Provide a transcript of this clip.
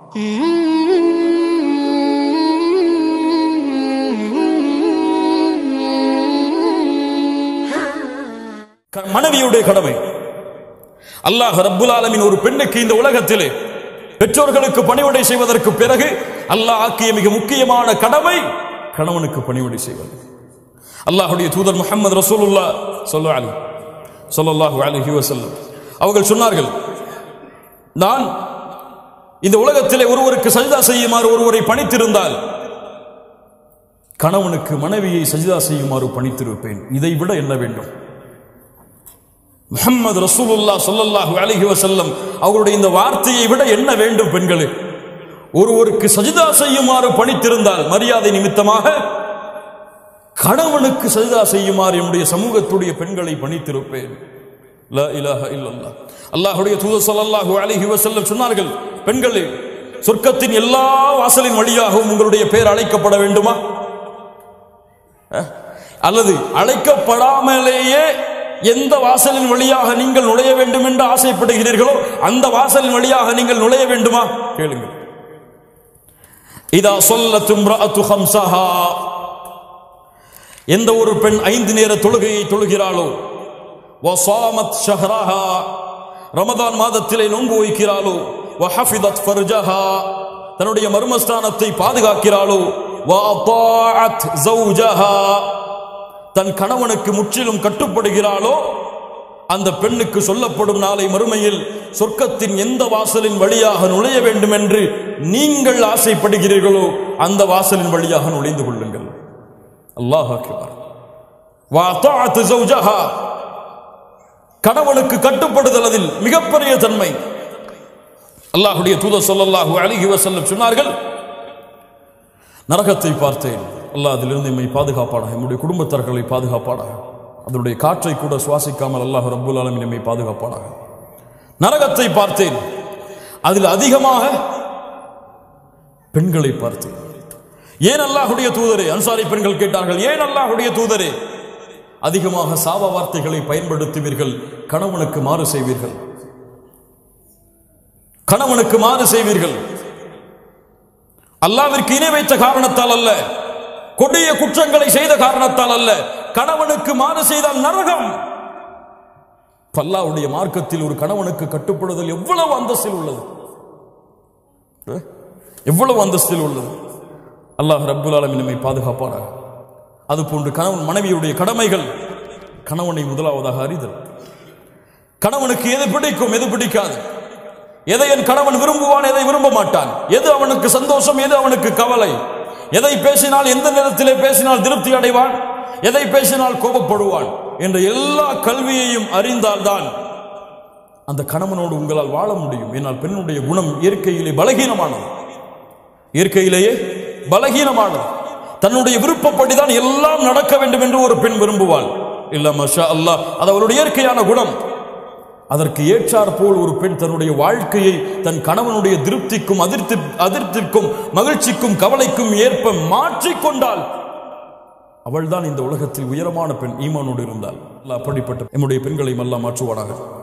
க- மனைவியுடைய கடமை அல்லாஹ் ரப்புல் ஆலமீன் ஒரு பெண்ணுக்கு இந்த உலகத்திலே பெற்றோர்களுக்கு பணிவிடை செய்வதற்கு பிறகு அல்லாஹ் ஆக்கிய மிக முக்கியமான கடமை கணவனுக்கு பணிவிடை செய்வது அல்லாஹ்வுடைய தூதர் முஹம்மது ரசூலுல்லா சொல்லு அலி சொல்லல்லாஹு அலைஹி வஸல்லம் அவர்கள் சொன்னார்கள் நான் இந்த உலகத்திலே ஒருவருக்கு சஜிதா செய்யுமாறு ஒருவரை பணித்திருந்தால் கணவனுக்கு மனைவியை சஜிதா செய்யுமாறு பணித்திருப்பேன் இதை விட என்ன வேண்டும் முஹம்மது ரசூலுல்லா ஸல்லல்லாஹு அலைஹி வஸல்லம் அவருடைய இந்த வார்த்தையை விட என்ன வேண்டும் பெண்களே ஒருவருக்கு சஜிதா செய்யுமாறு பணித்திருந்தால் மரியாதை நிமித்தமாக கணவனுக்கு சஜிதா செய்யுமாறு என்னுடைய சமூகத்துடைய பெண்களை பணித்திருப்பேன் லா இலாஹ இல்லல்லாஹ் அல்லாஹ்வுடைய தூதர் ஸல்லல்லாஹு அலைஹி வஸல்லம் சொன்னார்கள் பெண்களே சொர்க்கத்தின் எல்லா வாசலின் வழியாகவும் உங்களுடைய பேர் அழைக்கப்பட வேண்டுமா அஹ்? அல்லது அழைக்கப்படாமலேயே எந்த வாசலின் வழியாக நீங்கள் நுழைய வேண்டும் என்று ஆசைப்படுகிறீர்களோ அந்த வாசலின் வழியாக நீங்கள் நுழைய வேண்டுமா கேளுங்கள் இதா சொல்லத் இம்ரஅத்து ஹம்ஸஹா எந்த ஒரு பெண் ஐந்து நேர தொழுகையை தொழுகிறாளோ வசாமத் ஷஹ்ரஹா ரமதான் மாதத்திலே நோன்பு வைக்கிறாளோ வஹஃபிதத் ஃபர்ஜஹா தன்னுடைய மர்மஸ்தானத்தை பாதுகாக்கிறாளோ வஅதாஅத் ஜௌஜஹா தன் கணவனுக்கு முற்றிலும் கட்டுப்படுகிறாளோ அந்த பெண்ணுக்கு சொல்லப்படும் நாளை மறுமையில் சொர்க்கத்தின் எந்த வாசலின் வழியாக நுழைய வேண்டும் என்று நீங்கள் ஆசைப்படுகிறீர்களோ அந்த வாசலின் வழியாக நுழைந்து கொள்ளுங்கள் அல்லாஹ் அக்பர் வஅதாஅத் ஜௌஜஹா கணவனுக்கு கட்டுப்படுதல் அதில் மிகப்பெரிய தன்மை அல்லாஹ்வுடைய தூதர் ஸல்லல்லாஹு அலைஹி வஸல்லம் சொன்னார்கள் நரகத்தை பார்த்தேன் அல்லாஹ் அதிலிருந்து எம்மை பாதுகாப்பானாக என்னுடைய குடும்பத்தார்களை பாதுகாப்பானாக அதனுடைய காற்றை கூட சுவாசிக்காமல் அல்லாஹ் ரப்புல் ஆலமீன் எம்மை பாதுகாப்பானாக நரகத்தை பார்த்தேன் அதில் அதிகமாக பெண்களை பார்த்தேன் ஏன் அல்லாஹ்வுடைய தூதரே அன்சாரி பெண்கள் கேட்டார்கள் ஏன் அல்லாஹ்வுடைய தூதரே அதிகமாக சாப வார்த்தைகளை பயன்படுத்துவீர்கள் கணவனுக்கு மாறு செய்வீர்கள் கணவனுக்கு மாறு செய்வீர்கள் அல்லாவிற்கு இணை வைத்த காரணத்தால் அல்ல கொடிய குற்றங்களை செய்த காரணத்தால் அல்ல கணவனுக்கு மாறு செய்தால் நரகம் பல்லாவுடைய மார்க்கத்தில் ஒரு கணவனுக்கு கட்டுப்படுதல் எவ்வளவு அந்தஸ்தில் உள்ளது அஹ்? எவ்வளவு அந்தஸ்தில் உள்ளது அல்லாஹ் ரப்புல் ஆலமீன் நம்மை பாதுகாப்பானாக அதுபோன்று கணவன் மனைவியுடைய கடமைகள் கணவனை முதலாவதாக அறிதல் கணவனுக்கு எது பிடிக்கும் எது பிடிக்காது எதை என் கணவன் விரும்புவான் எதை விரும்ப மாட்டான் எது அவனுக்கு சந்தோஷம் எது அவனுக்கு கவலை எதை பேசினால் எந்த நேரத்திலே பேசினால் திருப்தி அடைவான் எதை பேசினால் கோபப்படுவான் என்ற எல்லா கல்வியையும் அறிந்தால்தான் அந்த கணவனோடு உங்களால் வாழ முடியும் ஏனால் பெண்ணுடைய குணம் இயற்கையிலே பலகீனமானது இயற்கையிலேயே பலகீனமானது தன்னுடைய விருப்பப்படிதான் எல்லாம் நடக்க வேண்டும் என்று ஒரு பெண் விரும்புவாள் இல்ல மஷா அல்லாஹ் அது அவளுடைய இயற்கையான குணம் அதற்கு ஏற்றாற் போல் ஒரு பெண் தன்னுடைய வாழ்க்கையை தன் கணவனுடைய திருப்திக்கும் அதிர்த்தி அதிர்த்திற்கும் மகிழ்ச்சிக்கும் கவலைக்கும் ஏற்ப மாற்றிக்கொண்டால் அவள்தான் இந்த உலகத்தில் உயரமான பெண் ஈமானோடு இருந்தால் அல்லாஹ் அப்படிப்பட்ட நம்முடைய பெண்களை எல்லாம் மாற்றுவானாக